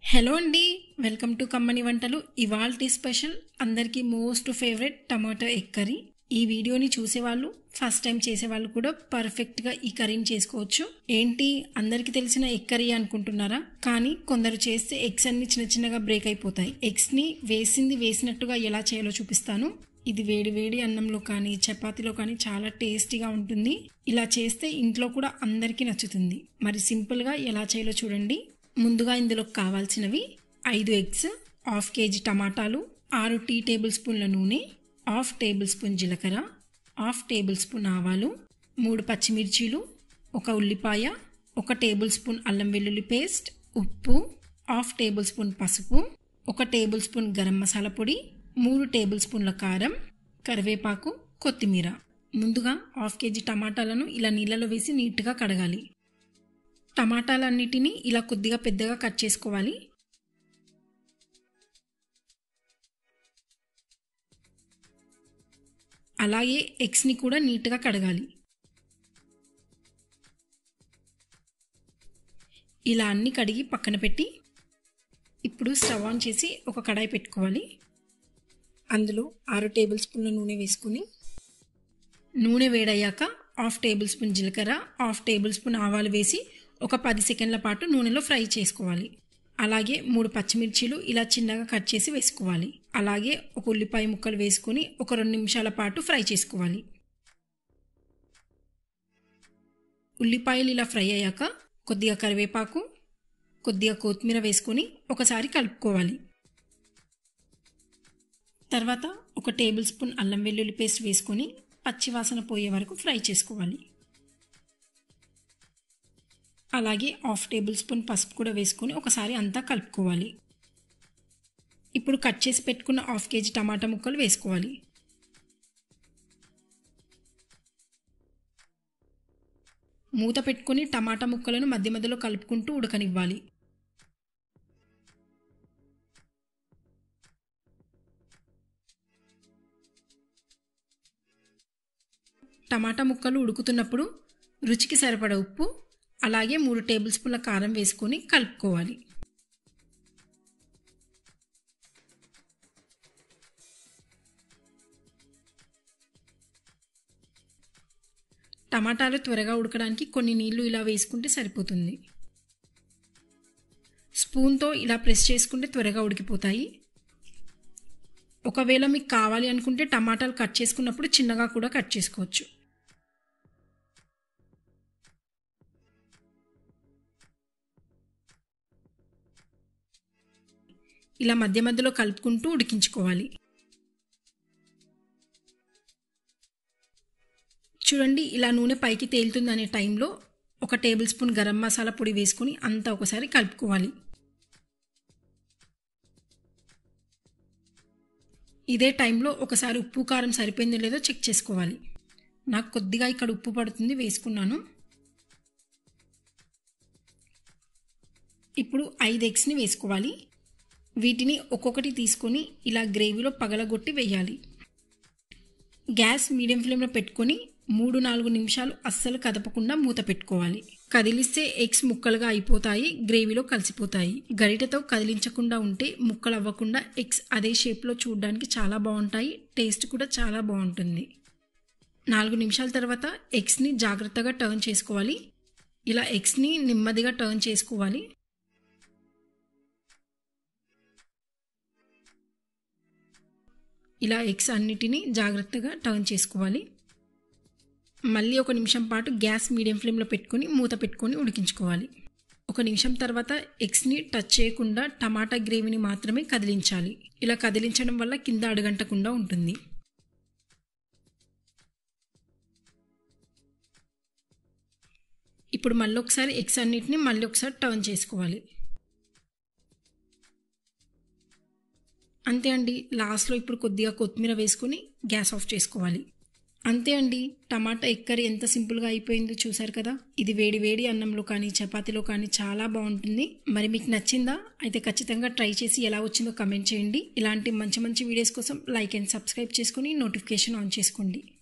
hello అండి welcome to కమ్మని వంటలు ఇవాల్టి స్పెషల్ అందరికీ most favourite tomato egg curry ఈ వీడియోని చూసేవాళ్ళు ఫస్ట్ టైం చేసేవాళ్ళు కూడా పర్ఫెక్ట్గా ఈ కర్రీని చేసుకోవచ్చు ఏంటి అందరికీ తెలిసిన ఎగ్ కర్రీ అనుకుంటున్నారా కానీ కొందరు చేస్తే ఎగ్స్ అన్ని చిన్న చిన్నగా బ్రేక్ అయిపోతాయి ఎగ్స్ని వేసింది వేసినట్టుగా ఎలా చేయాలో చూపిస్తాను ఇది వేడి వేడి అన్నంలో కానీ చపాతీలో కానీ చాలా టేస్టీగా ఉంటుంది ఇలా చేస్తే ఇంట్లో కూడా అందరికీ నచ్చుతుంది మరి సింపుల్గా ఎలా చేయాలో చూడండి ముందుగా ఇందులో కావాల్సినవి ఐదు ఎగ్స్ హాఫ్ కేజీ టమాటాలు ఆరు టీ టేబుల్ స్పూన్ల నూనె హాఫ్ టేబుల్ స్పూన్ జీలకర్ర హాఫ్ టేబుల్ స్పూన్ ఆవాలు మూడు పచ్చిమిర్చీలు ఒక ఉల్లిపాయ ఒక టేబుల్ స్పూన్ అల్లం వెల్లుల్లి పేస్ట్ ఉప్పు హాఫ్ టేబుల్ స్పూన్ పసుపు ఒక టేబుల్ స్పూన్ గరం మసాలా పొడి మూడు టేబుల్ స్పూన్ల కారం కరివేపాకు కొత్తిమీర ముందుగా హాఫ్ కేజీ టమాటాలను ఇలా నీళ్ళలో వేసి నీట్గా కడగాలి టమాటాలన్నిటినీ ఇలా కొద్దిగా పెద్దగా కట్ చేసుకోవాలి అలాగే ఎగ్స్ని కూడా నీట్గా కడగాలి ఇలా అన్ని కడిగి పక్కన పెట్టి ఇప్పుడు స్టవ్ ఆన్ చేసి ఒక కడాయి పెట్టుకోవాలి అందులో ఆరు టేబుల్ స్పూన్ల నూనె వేసుకుని నూనె వేడయ్యాక హాఫ్ టేబుల్ స్పూన్ జీలకర్ర హాఫ్ టేబుల్ స్పూన్ ఆవాలు వేసి ఒక పది సెకండ్ల పాటు నూనెలో ఫ్రై చేసుకోవాలి అలాగే మూడు పచ్చిమిర్చీలు ఇలా చిన్నగా కట్ చేసి వేసుకోవాలి అలాగే ఒక ఉల్లిపాయ ముక్కలు వేసుకొని ఒక రెండు నిమిషాల పాటు ఫ్రై చేసుకోవాలి ఉల్లిపాయలు ఇలా ఫ్రై అయ్యాక కొద్దిగా కరివేపాకు కొద్దిగా కొత్తిమీర వేసుకొని ఒకసారి కలుపుకోవాలి తర్వాత ఒక టేబుల్ స్పూన్ అల్లం వెల్లుల్లి పేస్ట్ వేసుకొని పచ్చివాసన పోయే వరకు ఫ్రై చేసుకోవాలి అలాగే హాఫ్ టేబుల్ స్పూన్ పసుపు కూడా వేసుకొని ఒకసారి అంతా కలుపుకోవాలి ఇప్పుడు కట్ చేసి పెట్టుకున్న హాఫ్ కేజీ టమాటా ముక్కలు వేసుకోవాలి మూత పెట్టుకొని టమాటా ముక్కలను మధ్య మధ్యలో కలుపుకుంటూ ఉడకనివ్వాలి టమాటా ముక్కలు ఉడుకుతున్నప్పుడు రుచికి సరిపడ ఉప్పు అలాగే మూడు టేబుల్ స్పూన్ల కారం వేసుకొని కలుపుకోవాలి టమాటాలు త్వరగా ఉడకడానికి కొన్ని నీళ్లు ఇలా వేసుకుంటే సరిపోతుంది స్పూన్తో ఇలా ప్రెస్ చేసుకుంటే త్వరగా ఉడికిపోతాయి ఒకవేళ మీకు కావాలి అనుకుంటే టమాటాలు కట్ చేసుకున్నప్పుడు చిన్నగా కూడా కట్ చేసుకోవచ్చు ఇలా మధ్య మధ్యలో కలుపుకుంటూ ఉడికించుకోవాలి చూడండి ఇలా నూనె పైకి తేలుతుందనే టైంలో ఒక టేబుల్ స్పూన్ గరం మసాలా పొడి వేసుకొని అంతా ఒకసారి కలుపుకోవాలి ఇదే టైంలో ఒకసారి ఉప్పు కారం సరిపోయిందో లేదో చెక్ చేసుకోవాలి నాకు కొద్దిగా ఇక్కడ ఉప్పు పడుతుంది వేసుకున్నాను ఇప్పుడు ఐదు ఎగ్స్ని వేసుకోవాలి వీటిని ఒక్కొక్కటి తీసుకొని ఇలా గ్రేవీలో పగలగొట్టి వేయాలి గ్యాస్ మీడియం ఫ్లేమ్లో పెట్టుకొని మూడు నాలుగు నిమిషాలు అస్సలు కదపకుండా మూత పెట్టుకోవాలి కదిలిస్తే ఎగ్స్ ముక్కలుగా అయిపోతాయి గ్రేవీలో కలిసిపోతాయి గరిటెతో కదిలించకుండా ఉంటే ముక్కలు అవ్వకుండా ఎగ్స్ అదే షేప్లో చూడడానికి చాలా బాగుంటాయి టేస్ట్ కూడా చాలా బాగుంటుంది నాలుగు నిమిషాల తర్వాత ఎగ్స్ని జాగ్రత్తగా టర్న్ చేసుకోవాలి ఇలా ఎగ్స్ని నెమ్మదిగా టర్న్ చేసుకోవాలి ఇలా ఎగ్స్ అన్నిటినీ జాగ్రత్తగా టర్న్ చేసుకోవాలి మళ్ళీ ఒక నిమిషం పాటు గ్యాస్ మీడియం ఫ్లేమ్లో పెట్టుకొని మూత పెట్టుకొని ఉడికించుకోవాలి ఒక నిమిషం తర్వాత ఎగ్స్ని టచ్ చేయకుండా టమాటా గ్రేవీని మాత్రమే కదిలించాలి ఇలా కదిలించడం వల్ల కింద అడగంటకుండా ఉంటుంది ఇప్పుడు మళ్ళీ ఒకసారి ఎగ్స్ అన్నిటిని మళ్ళీ ఒకసారి టర్న్ చేసుకోవాలి అంతే అండి లాస్ట్లో ఇప్పుడు కొద్దిగా కొత్తిమీర వేసుకొని గ్యాస్ ఆఫ్ చేసుకోవాలి అంతే అండి టమాటా ఎగ్ కర్రీ ఎంత సింపుల్గా అయిపోయిందో చూసారు కదా ఇది వేడి వేడి అన్నంలో కానీ చపాతీలో కానీ చాలా బాగుంటుంది మరి మీకు నచ్చిందా అయితే ఖచ్చితంగా ట్రై చేసి ఎలా వచ్చిందో కమెంట్ చేయండి ఇలాంటి మంచి మంచి వీడియోస్ కోసం లైక్ అండ్ సబ్స్క్రైబ్ చేసుకొని నోటిఫికేషన్ ఆన్ చేసుకోండి